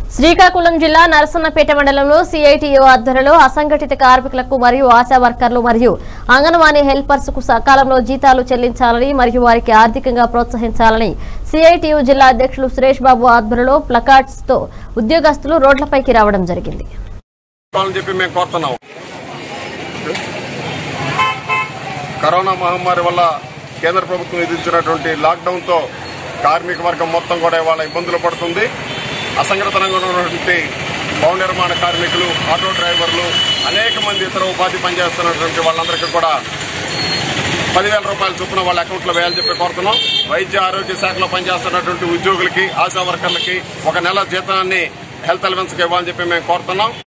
శ్రీకాకుళం జిల్లా నరసన్నపేట మండలంలో సిఐటియు ఆధ్వర్యంలో అసంఘటిత కార్మికులకు మరియు ఆశా వర్కర్లు మరియు అంగన్వాడీ హెల్పర్స్ కు సకాలంలో జీతాలు చెల్లించాలని మరియు వారికి ఆర్థికంగా ప్రోత్సహించాలని సిఐటియు జిల్లా అధ్యక్షులు సురేష్ బాబు ఆధ్వర్యంలో ప్లకార్డ్స్ తో ఉద్యోగస్తులు రోడ్లపైకి రావడం జరిగింది అని చెప్పి మేము కోరుతున్నాం కరోనా మహమ్మారి వల్ల కేంద్ర ప్రభుత్వం విధించినటువంటి లాక్డౌన్తో కార్మిక వర్గం మొత్తం కూడా ఇవాళ ఇబ్బందులు పడుతుంది అసంఘటితంగా ఉన్నటువంటి భవన నిర్మాణ కార్మికులు ఆటో డ్రైవర్లు అనేక మంది ఇతర ఉపాధి పనిచేస్తున్నటువంటి వాళ్ళందరికీ కూడా పదివేల రూపాయల చొప్పున వాళ్ళ అకౌంట్లో వేయాలని చెప్పి కోరుతున్నాం వైద్య ఆరోగ్య శాఖలో పనిచేస్తున్నటువంటి ఉద్యోగులకి ఆశా వర్కర్లకి ఒక నెల జీతాన్ని హెల్త్ అలవెన్స్కి ఇవ్వాలని చెప్పి మేము కోరుతున్నాం